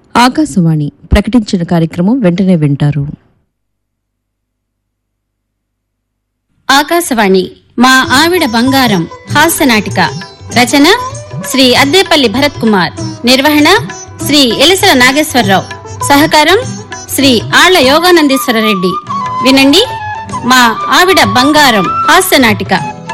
ఆకాశవాణి ప్రకటించిన కార్యక్రమం వెంటనే వింటారు ఆకాశవాణి మా ఆవిడ బంగారం హాస్య నాటిక రచన శ్రీ అద్దేపల్లి భరత్ కుమార్ నిర్వహణ శ్రీ ఎలిసల నాగేశ్వరరావు సహకారం శ్రీ ఆళ్ల యోగానందీశ్వర రెడ్డి వినండి మా ఆవిడ బంగారం హాస్య నాటిక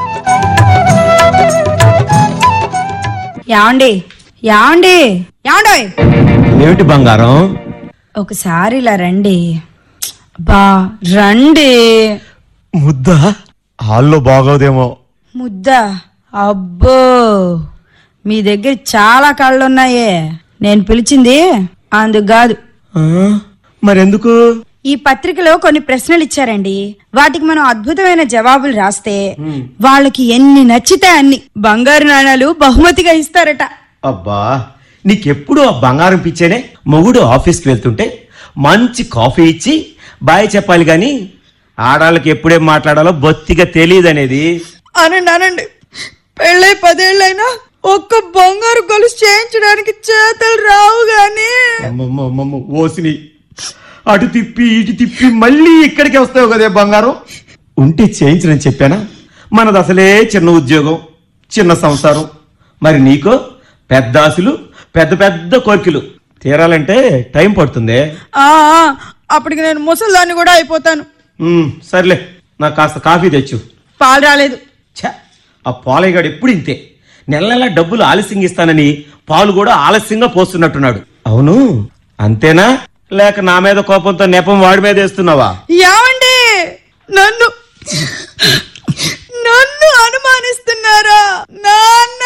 యాండి యాండి యాండోయ్ ఏమిటి బంగారం ఒకసారి ఇలా రండి బా రండి ముద్ద హాల్లో బాగోదేమో ముద్ద అబ్బో మీ దగ్గర చాలా కళ్ళున్నాయే నేను పిలిచింది అందుకు కాదు ఆ, మరెందుకు ఈ పత్రికలో కొన్ని ప్రశ్నలు ఇచ్చారండి వాటికి మనం అద్భుతమైన జవాబులు రాస్తే వాళ్ళకి ఎన్ని నచ్చితే అన్ని బంగారు నాణాలు బహుమతిగా ఇస్తారట అబ్బా నీకెప్పుడు ఆ బంగారం పిచ్చేనే మొగుడు ఆఫీస్కి వెళ్తుంటే మంచి కాఫీ ఇచ్చి బాయ్ చెప్పాలి గాని ఆడాళ్ళకి ఎప్పుడేం మాట్లాడాలో బొత్తిగా తెలియదనేది అనండి అనండి పెళ్ళై పదేళ్ళైనా ఒక్క బంగారు గొలుసు చేయించడానికి చేతలు రావు గాని అమ్మమ్మ, అమ్మమ్మ, ఓసిని అటు తిప్పి ఇటు తిప్పి మళ్ళీ ఇక్కడికి వస్తావు కదే బంగారం ఉంటే చేయించనని చెప్పానా మనది అసలే చిన్న ఉద్యోగం చిన్న సంసారం మరి నీకో పెద్ద ఆశలు పెద్ద పెద్ద కోరికలు తీరాలంటే టైం పడుతుందే ఆ ఆ, అప్పటికి నేను ముసల్దాన్ని కూడా అయిపోతాను ఉమ్, సర్లే నాకు కాస్త కాఫీ తెచ్చు పాలు రాలేదు ఛ ఆ పాలయ్యగాడు ఎప్పుడు ఇంతే నెల నెల డబ్బులు ఆలస్యంగా ఇస్తానని పాలు కూడా ఆలస్యంగా పోస్తున్నట్టున్నాడు అవును అంతేనా లేక నా మీద కోపంతో నెపం వాడి మీద వేస్తున్నావా ఏమండి నన్ను నన్ను అనుమానిస్తున్నారా నాన్న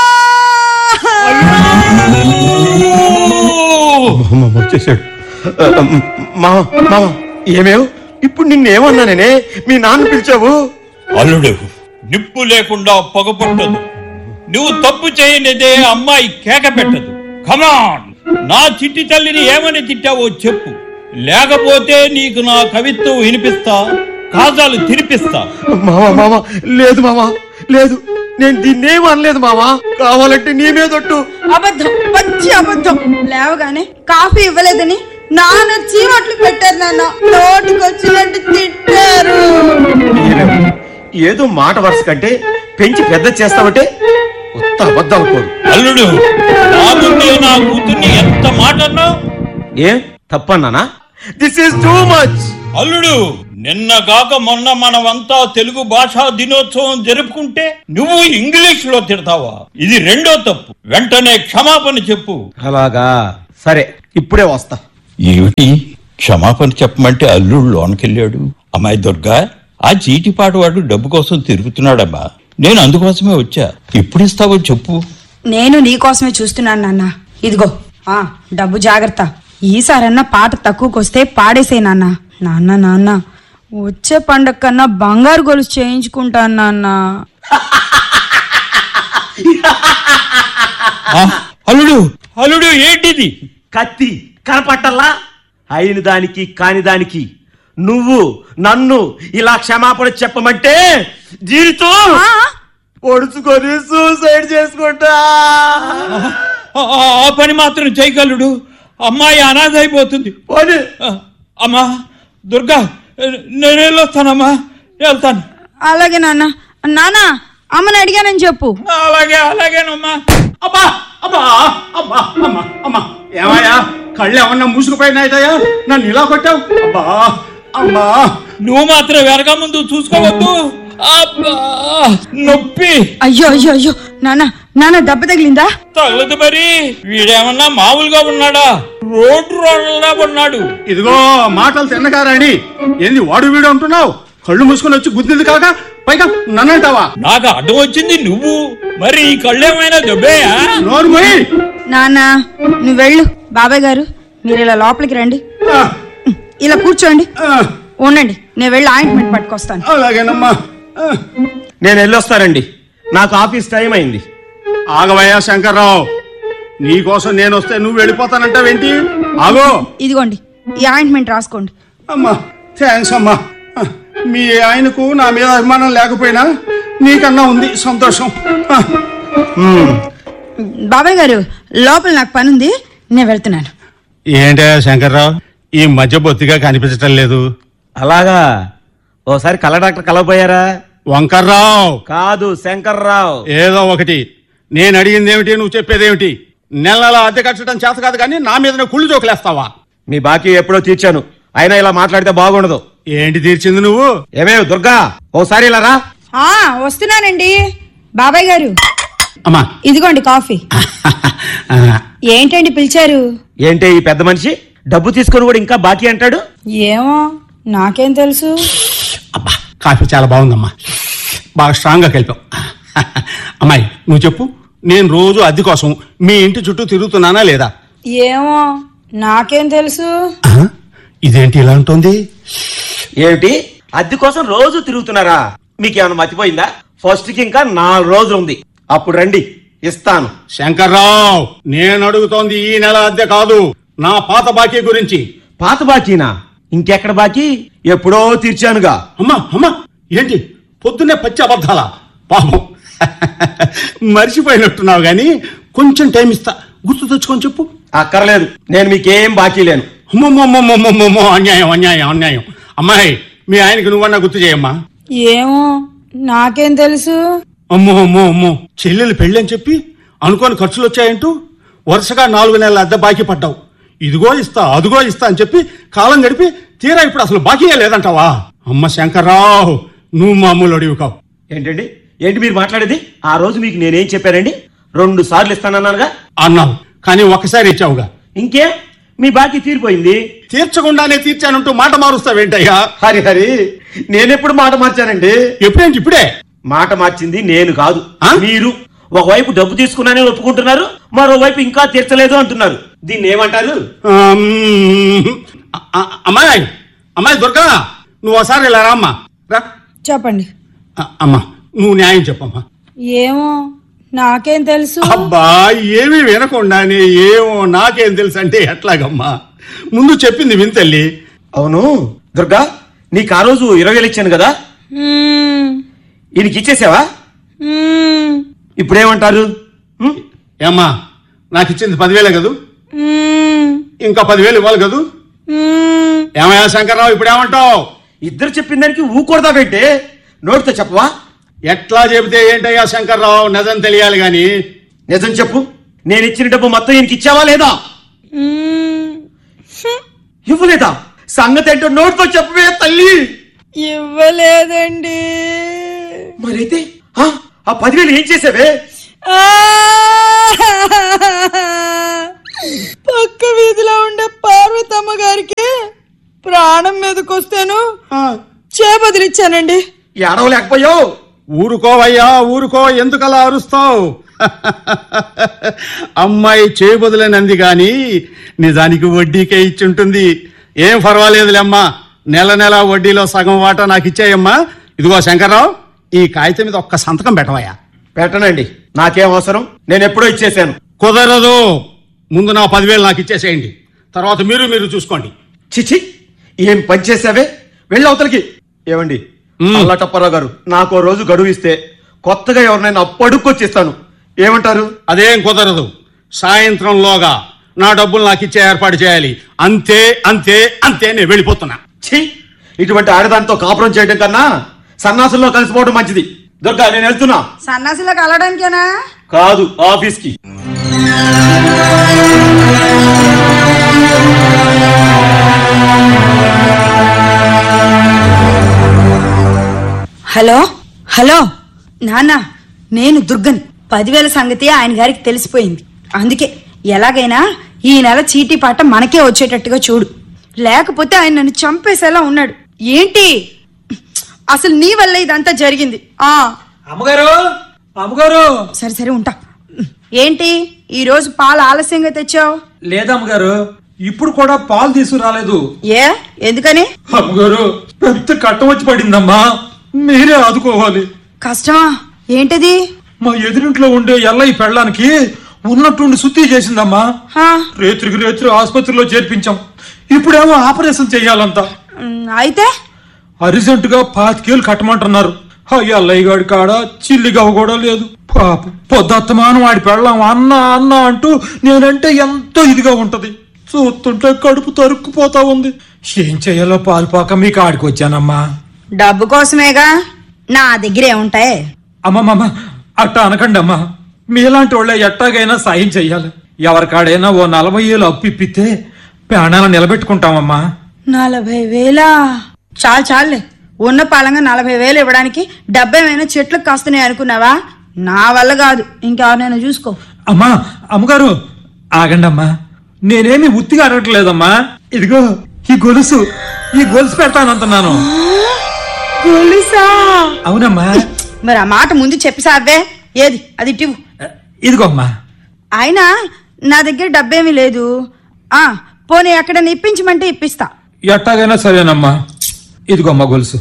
అమ్మమ్మ వచ్చేసాడు ఆ, మామ మామ ఏమేవ్ ఇప్పుడు నిన్నేమన్నానే మీ నాన్న పిలిచావు అల్లుడు నిప్పు లేకుండా పొగ పుట్టదు నువ్వు తప్పు చేయనిదే అమ్మాయి కేక పెట్టదు కమాన్ నా చిట్టి తల్లిని ఏమని తిట్టావో చెప్పు లేకపోతే నీకు నా కవిత్వం వినిపిస్తా కాజాలు తినిపిస్తా మామ మామ లేదు మామ లేదు నేను దీన్నేం అనలేదు మామ కావాలంటే నీ మీదొట్టు అబద్ధం పచ్చి అబద్ధం లేవగానే కాఫీ ఇవ్వలేదని నాన్న చీమట్లు పెట్టారు నాన్న నోటికొచ్చినట్టు తిట్టారు ఏమేవ్? ఏదో మాట వరుస కంటే పెంచి పెద్ద చేస్తావంటే ఉత్త అబద్ధం అనుకోరు అల్లుడు నా ముందే నా కూతుర్ని ఎంత మాట అన్నావు ఏ తప్పన్నానా దిస్ ఈస్ టూ మచ్ అల్లుడు నిన్న కాక మొన్న మనమంతా తెలుగు భాషా దినోత్సవం జరుపుకుంటే నువ్వు ఇంగ్లీష్ లో తిడతావా ఇది రెండో తప్పు వెంటనే క్షమాపణ చెప్పు అలాగా సరే ఇప్పుడే వస్తా ఏమిటి క్షమాపణ చెప్పమంటే అల్లుడు లోనకెళ్ళాడు అమ్మాయి దుర్గా ఆ చీటిపాటు వాడు డబ్బు కోసం తిరుగుతున్నాడమ్మా నేను అందుకోసమే వచ్చా ఎప్పుడు ఇస్తావో చెప్పు నేను నీకోసమే చూస్తున్నాను నాన్న ఇదిగో ఆ డబ్బు జాగ్రత్త ఈసారన్నా పాట తక్కువకొస్తే పాడేసే నాన్న నాన్న నాన్న వచ్చే పండగ కన్నా బంగారు గొలుసు చేయించుకుంటాను నాన్న ఆ, అల్లుడు అల్లుడు ఏంటిది కత్తి కనపట్టల్లా అయిన దానికి కాని దానికి నువ్వు నన్ను ఇలా క్షమాపణ చెప్పమంటే జీవితం పొడుచుకొని సూసైడ్ చేసుకుంటా ఆ, ఆ పని మాత్రం చేయగలడు అమ్మాయి అనాథ అయిపోతుంది పోనీ. ఆ, అమ్మా దుర్గా నేను వెళ్ళొస్తానమ్మా వెళ్తాను అలాగే నాన్న నాన్న అమ్మని అడిగానని చెప్పు అలాగే అలాగేనమ్మా అబ్బా అబ్బా అబ్బా అమ్మా అమ్మా ఏమయ్యా కళ్ళు ఏమన్నా మూసుకుపోయినాయితయ్యా నన్ను ఇలా కొట్టావు అబ్బా అమ్మా నువ్వు మాత్రం వెనక ముందు చూసుకోవద్దు అబ్బా నొప్పి అయ్యో అయ్యో అయ్యో నాన్న నాన్న దెబ్బ తగిలిందా తగలదు మరి వీడేమన్నా మామూలుగా ఉన్నాడా రోడ్డు రోడ్లా ఉన్నాడు ఇదిగో మాటలు తిన్నగారాని ఏంది వాడు వీడు అంటున్నావు కళ్ళు మూసుకొని వచ్చి గుద్దింది కాక పైగా నన్నంటావా నాకు అడ్డం వచ్చింది నువ్వు మరి ఈ కళ్ళేమైనా దెబ్బేయా నోరు పోయి నాన్న నువ్వు వెళ్ళు బాబాయ్ గారు మీరు ఇలా లోపలికి రండి ఇలా కూర్చోండి ఉండండి నేను వెళ్ళి ఆయింట్మెంట్ పట్టుకొస్తాను అలాగేనమ్మా ఆ, నేను వెళ్ళొస్తానండి నాకు ఆఫీస్ టైం అయింది ఆగవయ్యా శంకర్రావు నీకోసం నేను వస్తే నువ్వు వెళ్ళిపోతానంటావేంటి ఆగో ఇదిగోండి ఈ ఆయింట్మెంట్ రాసుకోండి అమ్మా థ్యాంక్స్ అమ్మా ఆ, మీ ఆయనకు నా మీద అభిమానం లేకపోయినా నీకన్నా ఉంది సంతోషం ఆ, బాబాయ్ గారు లోపల నాకు పని ఉంది నేను వెళ్తున్నాను ఏంటే శంకర్రావు ఈ మధ్య బొత్తిగా కనిపించటం లేదు అలాగా ఓసారి కళ్ళ డాక్టర్ కలవపోయారా వంకర్రావు కాదు శంకర్రావు ఏదో ఒకటి నేను అడిగింది ఏమిటి నువ్వు చెప్పేదేమిటి నెల నెల అద్దె కట్టడం చేత కాదు కానీ నా మీద కుళ్ళు జోకులేస్తావా మీ బాకీ ఎప్పుడో తీర్చాను అయినా ఇలా మాట్లాడితే బాగుండదు ఏంటి తీర్చింది నువ్వు ఏమేమి దుర్గా ఓసారి ఇలా రా ఆ వస్తున్నానండి బాబాయ్ గారు అమ్మా ఇదిగోండి కాఫీ ఆ, ఏంటండి పిలిచారు ఏంటి ఈ పెద్ద మనిషి డబ్బు తీసుకొని కూడా ఇంకా బాకీ అంటాడు ఏమో నాకేం తెలుసు అబ్బా కాఫీ చాలా బాగుందమ్మా బాగా స్ట్రాంగ్ గా కలిపావు అమ్మాయి నువ్వు చెప్పు నేను రోజు అద్దె కోసం మీ ఇంటి చుట్టూ తిరుగుతున్నానా లేదా ఏమో నాకేం తెలుసు ఆ? ఇదేంటి ఇలా ఉంటుంది ఏమిటి అద్దె కోసం రోజు తిరుగుతున్నారా మీకేమైనా మర్చిపోయిందా ఫస్ట్ కి ఇంకా నాలుగు రోజులు ఉంది అప్పుడు రండి ఇస్తాను శంకర్రావు నేను అడుగుతోంది ఈ నెల అద్దె కాదు నా పాత బాకీ గురించి పాత బాకీనా ఇంకెక్కడ బాకీ ఎప్పుడో తీర్చానుగా అమ్మా అమ్మా ఏంటి పొద్దున్నే పచ్చి అబద్ధాలా పాపం మర్చిపోయినట్టున్నావు గాని కొంచెం టైం ఇస్తా గుర్తు తెచ్చుకొని చెప్పు అక్కర్లేదు నేను మీకేం బాకీ లేను అమ్మమ్మమ్మమ్మమ్మమ్మో అన్యాయం అన్యాయం అన్యాయం అమ్మాయి మీ ఆయనకి నువ్వన్నా గుర్తు చేయమ్మా ఏమో నాకేం తెలుసు అమ్మో అమ్మో అమ్మో చెల్లెలు పెళ్ళని చెప్పి అనుకోని ఖర్చులు వచ్చాయంటూ వరుసగా నాలుగు నెలల అద్దె బాకీ పడ్డావు ఇదిగో ఇస్తా అదిగో ఇస్తా అని చెప్పి కాలం గడిపి తీరా ఇప్పుడు అసలు బాకీయే లేదంటావా అమ్మ శంకర్రావు నువ్వు మామూలు అడివి కావు ఏంటండి ఏంటి మీరు మాట్లాడేది ఆ రోజు మీకు నేనేం చెప్పానండి రెండు సార్లు ఇస్తానన్నానుగా అన్నావు కానీ ఒక్కసారి ఇచ్చావుగా ఇంకే మీ బాకీ తీరిపోయింది తీర్చకుండానే తీర్చానంటూ మాట మారుస్తావేంటయ్యా హరి హరి నేనెప్పుడు మాట మార్చానండి ఎప్పుడేంటి ఇప్పుడే మాట మార్చింది నేను కాదు ఆ? మీరు ఒకవైపు డబ్బు తీసుకున్నానే ఒప్పుకుంటున్నారు మరోవైపు ఇంకా తీర్చలేదు అంటున్నారు దీన్ని ఏమంటారు ఆమ్, అ- అ- అమ్మాయి అమ్మాయి దుర్గా నువ్వు ఒకసారి ఇలా రామ్మా రా చెప్పండి అ- అమ్మా నువ్వు న్యాయం చెప్పమ్మా ఏమో నాకేం తెలుసు అబ్బా ఏమీ వినకుండానే ఏమో నాకేం తెలుసు అంటే ఎట్లాగమ్మా ముందు చెప్పింది వింతల్లి అవును దుర్గా నీకు ఆ రోజు ఇరవై వేలు ఇచ్చాను కదా మ్మ్. ఈయనకి ఇచ్చేసావా మ్మ్. ఇప్పుడేమంటారు ఉం? ఏమ్మా నాకు ఇచ్చింది పదివేలే కదూ మ్మ్. ఇంకా పదివేలు ఇవ్వాలి కదూ మ్మ్. ఏమయ్యా శంకర్రావు ఇప్పుడు ఏమంటావు ఇద్దరు చెప్పిన దానికి ఊకూడదా పెట్టే నోటితో చెప్పవా ఎట్లా చెబితే ఏంటయ్యా శంకర్రావు నిజం తెలియాలి గాని నిజం చెప్పు నేను ఇచ్చిన డబ్బు మొత్తం ఈయనకి ఇచ్చావా లేదా మ్మ్. ఇవ్వలేదా సంగతి ఏంటో నోటితో చెప్పవే తల్లి ఇవ్వలేదండి మరైతే ఆ, ఆ పదివేలు ఏం చేసావే ఆ! పక్క వీధిలో ఉండే పార్వతమ్మ గారికి ప్రాణం మీదకొస్తాను చేపదిలిచ్చానండి ఏడవలేకపోయావు ఊరుకోవయ్యా ఊరుకో ఎందుకలా అరుస్తావు అమ్మాయి చేయబదులనంది గాని నిజానికి వడ్డీకే ఇచ్చుంటుంది ఏం పర్వాలేదులేమ్మా నెల నెల వడ్డీలో సగం వాటా నాకు ఇచ్చాయమ్మా ఇదిగో శంకర్రావు ఈ కాగితం మీద ఒక్క సంతకం పెట్టవయ్యా పెట్టనండి నాకేం అవసరం నేను ఎప్పుడో ఇచ్చేసాను కుదరదు ముందు నా పదివేలు నాకు ఇచ్చేసేయండి తర్వాత మీరు మీరు చూసుకోండి చిచి ఏం పని చేసావే వెళ్ళి అవతలికి ఏమండి మ్మ్. అల్లటప్పారావు గారు నాకు ఓ రోజు గడువు ఇస్తే కొత్తగా ఎవరినైనా అప్పడుక్కొచ్చిస్తాను ఏమంటారు అదేం కుదరదు సాయంత్రంలోగా నా డబ్బులు నాకు ఇచ్చే ఏర్పాటు చేయాలి అంతే అంతే అంతే నేను వెళ్ళిపోతున్నా ఛీ ఇటువంటి ఆడదాంతో కాపురం చేయడం కన్నా సన్నాసుల్లో కలిసిపోవడం మంచిది దుర్గా నేను వెళ్తున్నా సన్నాసిలో కలవడానికేనా కాదు ఆఫీస్ కి హలో హలో నాన్న నేను దుర్గన్ పదివేల సంగతి ఆయన గారికి తెలిసిపోయింది అందుకే ఎలాగైనా ఈ నెల చీటీ పాట మనకే వచ్చేటట్టుగా చూడు లేకపోతే ఆయన నన్ను చంపేసేలా ఉన్నాడు ఏంటి అసలు నీ వల్ల ఇదంతా జరిగింది ఆ అమ్మగారు అమ్మగారు సరే సరే ఉంటా ఏంటి ఈ రోజు పాలు ఆలస్యంగా తెచ్చావు లేదమ్మగారు ఇప్పుడు కూడా పాలు తీసుకురాలేదు ఏ ఎందుకని అమ్మగారు పెద్ద కట్టం వచ్చి పడిందమ్మా మీరే ఆదుకోవాలి కష్టమా ఏంటిది మా ఎదురింట్లో ఉండే ఎల్లయ్య పెళ్ళానికి ఉన్నట్టుండి శుద్ధి చేసిందమ్మా హా, రేత్రికి రేత్రి ఆసుపత్రిలో చేర్పించాం ఇప్పుడేమో ఆపరేషన్ చెయ్యాలంట ఉమ్, అయితే అర్జెంట్ గా పాతికేలు కట్టమంటున్నారు ఆ ఎల్లయ్య గాడి కాడ చిల్లిగవ్వ కూడా లేదు పాప పొద్దత్తమానం వాడి పెళ్ళాం అన్న అన్న అంటూ నేనంటే ఎంతో ఇదిగా ఉంటది చూస్తుంటే కడుపు తరుక్కుపోతా ఉంది ఏం చెయ్యాలో పాలుపోక మీ కాడికి వచ్చానమ్మా డబ్బు కోసమేగా నా దగ్గర ఏముంటాయి అమ్మమ్మమ్మ అట్ట అనకండి అమ్మా మీలాంటి వాళ్ళే ఎట్టాగైనా సాయం చెయ్యాలి ఎవరికాడైనా ఓ నలభై ఏళ్ళు అప్పు ఇప్పితే ప్రాణాలను నిలబెట్టుకుంటామమ్మా నలభై వేలా చాలు చాలులే ఉన్న పాలంగా నలభై వేలు ఇవ్వడానికి డబ్బేమైనా చెట్లకు కాస్తున్నాయి అనుకున్నావా నా వల్ల కాదు ఇంకెవరినైనా చూసుకో అమ్మా అమ్మగారు ఆగండి అమ్మా నేనేమి ఉత్తిగా అడగట్లేదమ్మా ఇదిగో ఈ గొలుసు ఈ గొలుసు పెడతానంటున్నాను గొలుసా అవునమ్మా మరి ఆ మాట ముందు చెప్పి సావే ఏది అది ఇటివు ఇదిగో అమ్మా అయినా నా దగ్గర డబ్బేమీ లేదు ఆ పోనీ ఎక్కడ ఇప్పించమంటే ఇప్పిస్తా ఎట్టాగైనా సరేనమ్మా ఇదిగో అమ్మా గొలుసు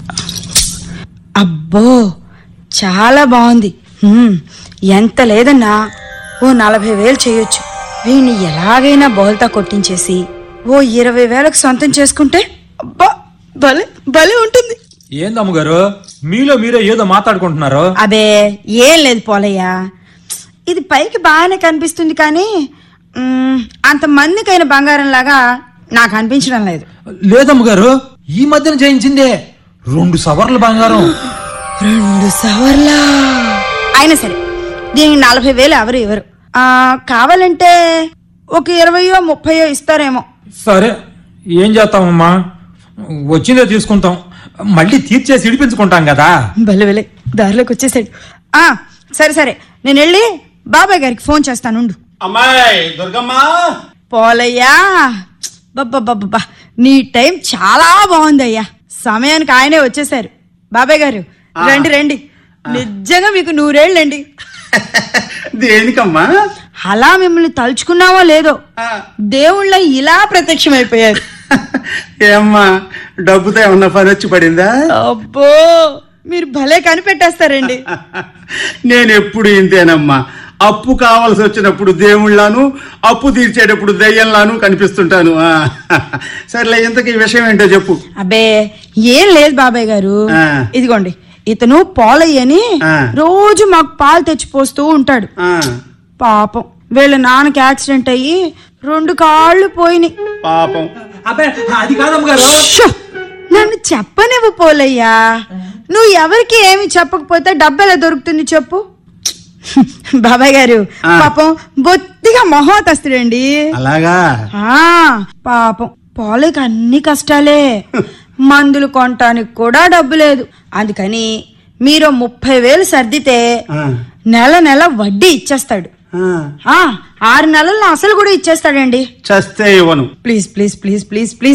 అబ్బో చాలా బాగుంది హ్మ్, ఎంత లేదన్నా ఓ నలభై వేలు చేయొచ్చు వీడిని ఎలాగైనా బోల్తా కొట్టించేసి ఓ ఇరవై వేలకు సొంతం చేసుకుంటే అబ్బా భలే భలే ఉంటుంది ఏంది అమ్మగారు మీలో మీరే ఏదో మాట్లాడుకుంటున్నారు అబే ఏం లేదు పోలయ్యా ఇది పైకి బాగానే కనిపిస్తుంది కానీ మ్, అంత మందికైన బంగారం లాగా నాకు అనిపించడం లేదు లేదమ్మగారు ఈ మధ్యన చేయించిందే రెండు సవర్ల బంగారం రెండు సవర్లా అయినా సరే దీనికి నలభై వేలు ఎవరు ఇవ్వరు ఆ, కావాలంటే ఒక ఇరవయో ముప్పయో ఇస్తారేమో సరే ఏం చేస్తామమ్మా వచ్చిందే తీసుకుంటాం మళ్ళీ తీర్చేసి ఇడిపించుకుంటాం కదా భలే భలే దారిలోకి వచ్చేసాడు ఆ సరే సరే నేను వెళ్ళి బాబాయ్ గారికి ఫోన్ చేస్తాను ఉండు. అమ్మాయి దుర్గమ్మ పోలయ్యా బాబా నీ టైం చాలా బాగుందయ్యా సమయానికి ఆయనే వచ్చేసారు బాబాయ్ గారు రండి రండి నిజంగా మీకు నూరేళ్ళండి దేనికమ్మా అలా మిమ్మల్ని తలుచుకున్నావో లేదో దేవుళ్ళ ఇలా ప్రత్యక్షమైపోయారు ఏమ్మా డబ్బుతో ఏమన్నా పని వచ్చి పడిందా అబ్బో మీరు భలే కనిపెట్టేస్తారండి నేను ఎప్పుడు ఇంతేనమ్మా అప్పు కావాల్సి వచ్చినప్పుడు దేవుళ్ళాను అప్పు తీర్చేటప్పుడు దయ్యంలాను కనిపిస్తుంటాను ఆ, సర్లే ఇంతకీ ఈ విషయం ఏంటో చెప్పు అబ్బే ఏం లేదు బాబాయ్ గారు ఆ. ఇదిగోండి ఇతను పోలయ్యని ఆ. రోజు మాకు పాలు తెచ్చి పోస్తూ ఉంటాడు ఆ, పాపం వీళ్ళ నాన్నకి యాక్సిడెంట్ అయ్యి రెండు కాళ్ళు పోయినాయి పాపం అబ్బే అది కాదమ్మగారు షో! నన్ను చెప్పనివ్వు పోలయ్యా నువ్వు ఎవరికి ఏమి చెప్పకపోతే డబ్బు ఎలా దొరుకుతుంది చెప్పు బాబాయ్ గారు ఆ. పాపం బొత్తిగా మొహోతస్తుడండి అలాగా ఆ పాపం పోలేకి అన్ని కష్టాలే మందులు కొనటానికి కూడా డబ్బు లేదు అందుకని మీరు ముప్పై వేలు సర్దితే ఆ, నెల నెల వడ్డీ ఇచ్చేస్తాడు ఆ, ఆ ఆరు నెలల్లో అసలు కూడా ఇచ్చేస్తాడండి చస్తే ఇవ్వను please please please please please